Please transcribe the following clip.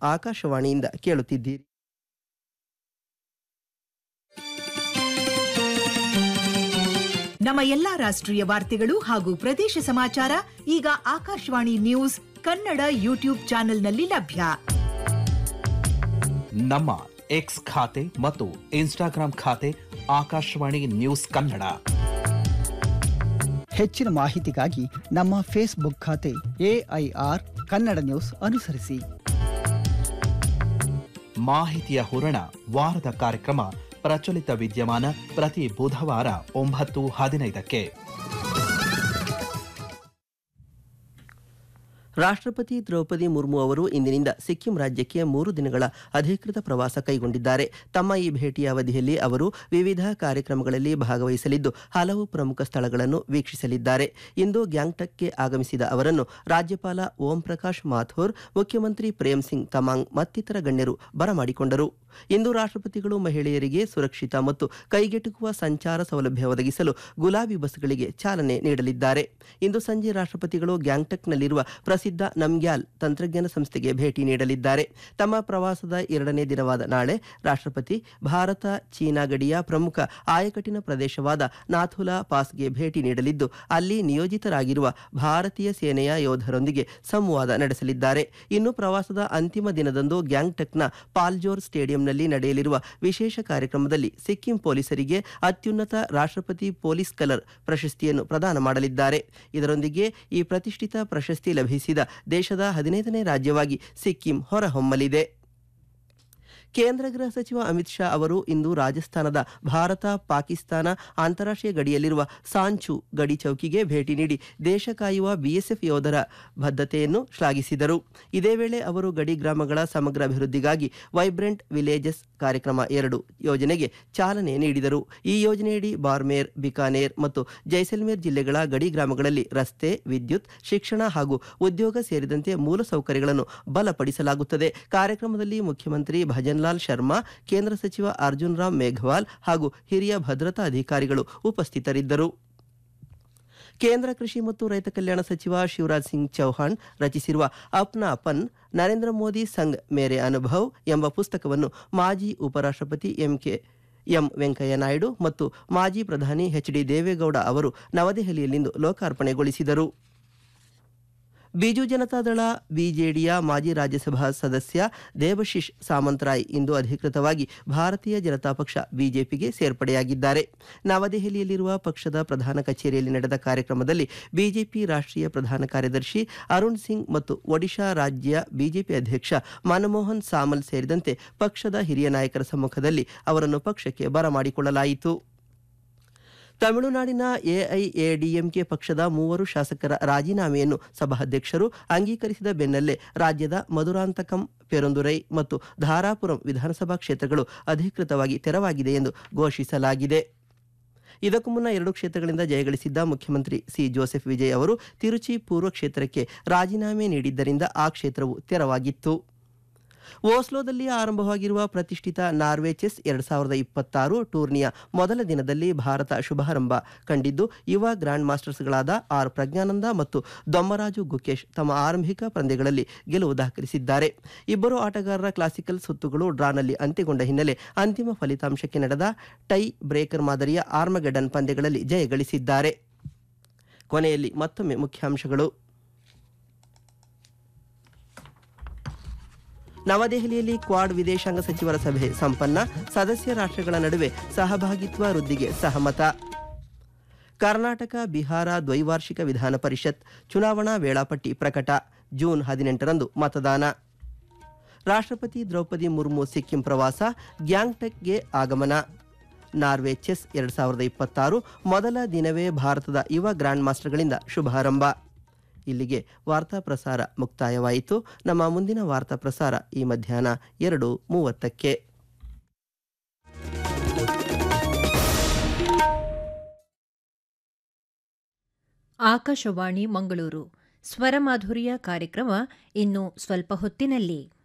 ಆಕಾಶವಾಣಿಯಿಂದ ಕೇಳುತ್ತಿದ್ದೀರಿ ನಮ್ಮ ಎಲ್ಲಾ ರಾಷ್ಟ್ರೀಯ ವಾರ್ತೆಗಳು ಹಾಗೂ ಪ್ರದೇಶ ಸಮಾಚಾರ ಈಗ ಆಕಾಶವಾಣಿ ನ್ಯೂಸ್ ಕನ್ನಡ ಯೂಟ್ಯೂಬ್ ಚಾನೆಲ್ನಲ್ಲಿ ಲಭ್ಯ ನಮ್ಮ ಎಕ್ಸ್ ಖಾತೆ ಮತ್ತು ಇನ್ಸ್ಟಾಗ್ರಾಂ ಖಾತೆ ಆಕಾಶವಾಣಿ ನ್ಯೂಸ್ ಕನ್ನಡ ಹೆಚ್ಚಿನ ಮಾಹಿತಿಗಾಗಿ ನಮ್ಮ ಫೇಸ್ಬುಕ್ ಖಾತೆ ಎಐಆರ್ ಕನ್ನಡ ನ್ಯೂಸ್ ಅನುಸರಿಸಿ ಮಾಹಿತಿಯ ಹೂರಣ ವಾರದ ಕಾರ್ಯಕ್ರಮ ಪ್ರಚಲಿತ ವಿದ್ಯಮಾನ ಪ್ರತಿ ಬುಧವಾರ ಒಂಬತ್ತು ಹದಿನೈದಕ್ಕೆ ರಾಷ್ಟ್ರಪತಿ ದ್ರೌಪದಿ ಮುರ್ಮು ಅವರು ಇಂದಿನಿಂದ ಸಿಕ್ಕಿಂ ರಾಜ್ಯಕ್ಕೆ ಮೂರು ದಿನಗಳ ಅಧಿಕೃತ ಪ್ರವಾಸ ಕೈಗೊಂಡಿದ್ದಾರೆ ತಮ್ಮ ಈ ಭೇಟಿಯ ಅವಧಿಯಲ್ಲಿ ಅವರು ವಿವಿಧ ಕಾರ್ಯಕ್ರಮಗಳಲ್ಲಿ ಭಾಗವಹಿಸಲಿದ್ದು ಹಲವು ಪ್ರಮುಖ ಸ್ಥಳಗಳನ್ನು ವೀಕ್ಷಿಸಲಿದ್ದಾರೆ ಇಂದು ಗ್ಯಾಂಗ್ಟಕ್ಗೆ ಆಗಮಿಸಿದ ಅವರನ್ನು ರಾಜ್ಯಪಾಲ ಓಂ ಪ್ರಕಾಶ್ ಮಾಥುರ್ ಮುಖ್ಯಮಂತ್ರಿ ಪ್ರೇಮ್ ಸಿಂಗ್ ತಮಾಂಗ್ ಮತ್ತಿತರ ಗಣ್ಯರು ಬರಮಾಡಿಕೊಂಡರು ಇಂದು ರಾಷ್ಟ್ರಪತಿಗಳು ಮಹಿಳೆಯರಿಗೆ ಸುರಕ್ಷಿತ ಮತ್ತು ಕೈಗೆಟುಕುವ ಸಂಚಾರ ಸೌಲಭ್ಯ ಒದಗಿಸಲು ಗುಲಾಬಿ ಬಸ್ಗಳಿಗೆ ಚಾಲನೆ ನೀಡಲಿದ್ದಾರೆ ಇಂದು ಸಂಜೆ ರಾಷ್ಟ್ರಪತಿಗಳು ಗ್ಯಾಂಗ್ಟಕ್ನಲ್ಲಿರುವ ಪ್ರಸಿದ್ಧ ನಮ್ಗ್ಯಾಲ್ ತಂತ್ರಜ್ಞಾನ ಸಂಸ್ಥೆಗೆ ಭೇಟಿ ನೀಡಲಿದ್ದಾರೆ ತಮ್ಮ ಪ್ರವಾಸದ ಎರಡನೇ ದಿನವಾದ ನಾಳೆ ರಾಷ್ಟ್ರಪತಿ ಭಾರತ ಚೀನಾ ಗಡಿಯ ಪ್ರಮುಖ ಆಯಕಟ್ಟಿನ ಪ್ರದೇಶವಾದ ನಾಥುಲಾ ಪಾಸ್ಗೆ ಭೇಟಿ ನೀಡಲಿದ್ದು ಅಲ್ಲಿ ನಿಯೋಜಿತರಾಗಿರುವ ಭಾರತೀಯ ಸೇನೆಯ ಯೋಧರೊಂದಿಗೆ ಸಂವಾದ ನಡೆಸಲಿದ್ದಾರೆ ಇನ್ನು ಪ್ರವಾಸದ ಅಂತಿಮ ದಿನದಂದು ಗ್ಯಾಂಗ್ಟಕ್ನ ಪಾಲ್ಜೋರ್ ಸ್ಟೇಡಿಯಂನಲ್ಲಿ ನಡೆಯಲಿರುವ ವಿಶೇಷ ಕಾರ್ಯಕ್ರಮದಲ್ಲಿ ಸಿಕ್ಕಿಂ ಪೊಲೀಸರಿಗೆ ಅತ್ಯುನ್ನತ ರಾಷ್ಟ್ರಪತಿ ಪೊಲೀಸ್ ಕಲರ್ ಪ್ರಶಸ್ತಿಯನ್ನು ಪ್ರದಾನ ಮಾಡಲಿದ್ದಾರೆ ಇದರೊಂದಿಗೆ ಈ ಪ್ರತಿಷ್ಠಿತ ಪ್ರಶಸ್ತಿ ಲಭಿಸಿದ ದೇಶದ ಹದಿನೈದನೇ ರಾಜ್ಯವಾಗಿ ಸಿಕ್ಕಿಂ ಹೊರಹೊಮ್ಮಲಿದೆ ಕೇಂದ್ರ ಗೃಹ ಸಚಿವ ಅಮಿತ್ ಶಾ ಅವರು ಇಂದು ರಾಜಸ್ಥಾನದ ಭಾರತ ಪಾಕಿಸ್ತಾನ ಅಂತಾರಾಷ್ಟ್ರೀಯ ಗಡಿಯಲ್ಲಿರುವ ಸಾಂಚು ಗಡಿ ಚೌಕಿಗೆ ಭೇಟಿ ನೀಡಿ ದೇಶ ಕಾಯುವ ಬಿಎಸ್ಎಫ್ ಯೋಧರ ಬದ್ಧತೆಯನ್ನು ಶ್ಲಾಘಿಸಿದರು ಇದೇ ವೇಳೆ ಅವರು ಗಡಿ ಗ್ರಾಮಗಳ ಸಮಗ್ರ ಅಭಿವೃದ್ಧಿಗಾಗಿ ವೈಬ್ರೆಂಟ್ ವಿಲೇಜಸ್ ಕಾರ್ಯಕ್ರಮ ಎರಡು ಯೋಜನೆಗೆ ಚಾಲನೆ ನೀಡಿದರು ಈ ಯೋಜನೆಯಡಿ ಬಾರ್ಮೇರ್ ಬಿಕಾನೇರ್ ಮತ್ತು ಜೈಸಲ್ಮೇರ್ ಜಿಲ್ಲೆಗಳ ಗಡಿ ಗ್ರಾಮಗಳಲ್ಲಿ ರಸ್ತೆ ವಿದ್ಯುತ್ ಶಿಕ್ಷಣ ಹಾಗೂ ಉದ್ಯೋಗ ಸೇರಿದಂತೆ ಮೂಲಸೌಕರ್ಯಗಳನ್ನು ಬಲಪಡಿಸಲಾಗುತ್ತದೆ ಕಾರ್ಯಕ್ರಮದಲ್ಲಿ ಮುಖ್ಯಮಂತ್ರಿ ಭಜನ್ ಲಾಲ್ ಶರ್ಮಾ ಕೇಂದ್ರ ಸಚಿವ ಅರ್ಜುನ್ ರಾಮ್ ಮೇಘವಾಲ್ ಹಾಗೂ ಹಿರಿಯ ಭದ್ರತಾ ಅಧಿಕಾರಿಗಳು ಉಪಸ್ಥಿತರಿದ್ದರು ಕೇಂದ್ರ ಕೃಷಿ ಮತ್ತು ರೈತ ಕಲ್ಯಾಣ ಸಚಿವ ಶಿವರಾಜ್ ಸಿಂಗ್ ಚೌಹಾಣ್ ರಚಿಸಿರುವ ಅಪ್ನಾ ಪನ್ ನರೇಂದ್ರ ಮೋದಿ ಸಂಗ್ ಮೇರೆ ಅನುಭವ್ ಎಂಬ ಪುಸ್ತಕವನ್ನು ಮಾಜಿ ಉಪರಾಷ್ಟ್ರಪತಿ ಎಂಕೆ ಎಂ ವೆಂಕಯ್ಯ ನಾಯ್ಡು ಮತ್ತು ಮಾಜಿ ಪ್ರಧಾನಿ ಎಚ್ ಡಿ ದೇವೇಗೌಡ ಅವರು ನವದೆಹಲಿಯಲ್ಲಿಂದು ಲೋಕಾರ್ಪಣೆಗೊಳಿಸಿದರು ಬಿಜು ಜನತಾದಳ ಬಿಜೆಡಿಯ ಮಾಜಿ ರಾಜ್ಯಸಭಾ ಸದಸ್ಯ ದೇವಶಿಶ್ ಸಾಮಂತರಾಯ್ ಇಂದು ಅಧಿಕೃತವಾಗಿ ಭಾರತೀಯ ಜನತಾ ಪಕ್ಷ ಬಿಜೆಪಿಗೆ ಸೇರ್ಪಡೆಯಾಗಿದ್ದಾರೆ ನವದೆಹಲಿಯಲ್ಲಿರುವ ಪಕ್ಷದ ಪ್ರಧಾನ ಕಚೇರಿಯಲ್ಲಿ ನಡೆದ ಕಾರ್ಯಕ್ರಮದಲ್ಲಿ ಬಿಜೆಪಿ ರಾಷ್ಟ್ರೀಯ ಪ್ರಧಾನ ಕಾರ್ಯದರ್ಶಿ ಅರುಣ್ ಸಿಂಗ್ ಮತ್ತು ಒಡಿಶಾ ರಾಜ್ಯ ಬಿಜೆಪಿ ಅಧ್ಯಕ್ಷ ಮನಮೋಹನ್ ಸಾಮಲ್ ಸೇರಿದಂತೆ ಪಕ್ಷದ ಹಿರಿಯ ನಾಯಕರ ಸಮ್ಮುಖದಲ್ಲಿ ಅವರನ್ನು ಪಕ್ಷಕ್ಕೆ ಬರಮಾಡಿಕೊಳ್ಳಲಾಯಿತು ತಮಿಳುನಾಡಿನ ಎಐಎಡಿಎಂಕೆ ಪಕ್ಷದ ಮೂವರು ಶಾಸಕರ ರಾಜೀನಾಮೆಯನ್ನು ಸಭಾಧ್ಯಕ್ಷರು ಅಂಗೀಕರಿಸಿದ ಬೆನ್ನಲ್ಲೇ ರಾಜ್ಯದ ಮಧುರಾಂತಕಂ ಪೆರುಂದುರೈ ಮತ್ತು ಧಾರಾಪುರಂ ವಿಧಾನಸಭಾ ಕ್ಷೇತ್ರಗಳು ಅಧಿಕೃತವಾಗಿ ತೆರವಾಗಿದೆ ಎಂದು ಘೋಷಿಸಲಾಗಿದೆ ಇದಕ್ಕೂ ಮುನ್ನ ಎರಡು ಕ್ಷೇತ್ರಗಳಿಂದ ಜಯಗಳಿಸಿದ್ದ ಮುಖ್ಯಮಂತ್ರಿ ಸಿ ಜೋಸೆಫ್ ವಿಜಯ್ ಅವರು ತಿರುಚಿ ಪೂರ್ವ ಕ್ಷೇತ್ರಕ್ಕೆ ರಾಜೀನಾಮೆ ನೀಡಿದ್ದರಿಂದ ಆ ಕ್ಷೇತ್ರವು ತೆರವಾಗಿತ್ತು ಓಸ್ಲೋದಲ್ಲಿ ಆರಂಭವಾಗಿರುವ ಪ್ರತಿಷ್ಠಿತ ನಾರ್ವೆ ಚೆಸ್ ಎರಡ್ ಸಾವಿರದ ಇಪ್ಪತ್ತಾರು ಟೂರ್ನಿಯ ಮೊದಲ ದಿನದಲ್ಲಿ ಭಾರತ ಶುಭಾರಂಭ ಕಂಡಿದ್ದು ಯುವ ಗ್ರ್ಯಾಂಡ್ ಮಾಸ್ಟರ್ಸ್ಗಳಾದ ಆರ್ ಪ್ರಜ್ಞಾನಂದ ಮತ್ತು ದೊಮ್ಮರಾಜು ಗುಕೇಶ್ ತಮ್ಮ ಆರಂಭಿಕ ಪಂದ್ಯಗಳಲ್ಲಿ ಗೆಲುವು ದಾಖಲಿಸಿದ್ದಾರೆ ಇಬ್ಬರು ಆಟಗಾರರ ಕ್ಲಾಸಿಕಲ್ ಸುತ್ತುಗಳು ಡ್ರಾನಲ್ಲಿ ಅಂತ್ಯಗೊಂಡ ಹಿನ್ನೆಲೆ ಅಂತಿಮ ಫಲಿತಾಂಶಕ್ಕೆ ನಡೆದ ಟೈ ಬ್ರೇಕರ್ ಮಾದರಿಯ ಆರ್ಮಗೆಡನ್ ಪಂದ್ಯಗಳಲ್ಲಿ ಜಯಗಳಿಸಿದ್ದಾರೆ ಕೊನೆಯಲ್ಲಿ ಮತ್ತೊಮ್ಮೆ ಮುಖ್ಯಾಂಶಗಳು ನವದೆಹಲಿಯಲ್ಲಿ ಕ್ವಾಡ್ ವಿದೇಶಾಂಗ ಸಚಿವರ ಸಭೆ ಸಂಪನ್ನ ಸದಸ್ಯ ರಾಷ್ಟ್ರಗಳ ನಡುವೆ ಸಹಭಾಗಿತ್ವ ವೃದ್ಧಿಗೆ ಸಹಮತ ಕರ್ನಾಟಕ ಬಿಹಾರ ದ್ವೈವಾರ್ಷಿಕ ವಿಧಾನ ಪರಿಷತ್ ಚುನಾವಣಾ ವೇಳಾಪಟ್ಟಿ ಪ್ರಕಟ ಜೂನ್ ಹದಿನೆಂಟರಂದು ಮತದಾನ ರಾಷ್ಟ್ರಪತಿ ದ್ರೌಪದಿ ಮುರ್ಮು ಸಿಕ್ಕಿಂ ಪ್ರವಾಸ ಗ್ಯಾಂಗ್ಟಕ್ಗೆ ಆಗಮನ ನಾರ್ವೆ ಚೆಸ್ ಎರಡ್ ಸಾವಿರದ ಇಪ್ಪತ್ತಾರು ಮೊದಲ ದಿನವೇ ಭಾರತದ ಯುವ ಗ್ರ್ಯಾಂಡ್ ಮಾಸ್ಟರ್ಗಳಿಂದ ಶುಭಾರಂಭ ಇಲ್ಲಿಗೆ ವಾರ್ತಾ ಪ್ರಸಾರ ಮುಕ್ತಾಯವಾಯಿತು ನಮ್ಮ ಮುಂದಿನ ವಾರ್ತಾ ಪ್ರಸಾರ ಈ ಮಧ್ಯಾಹ್ನ ಎರಡು ಮೂವತ್ತಕ್ಕೆ ಆಕಾಶವಾಣಿ ಮಂಗಳೂರು ಸ್ವರಮಾಧುರ್ಯ ಕಾರ್ಯಕ್ರಮ ಇನ್ನು ಸ್ವಲ್ಪ ಹೊತ್ತಿನಲ್ಲಿ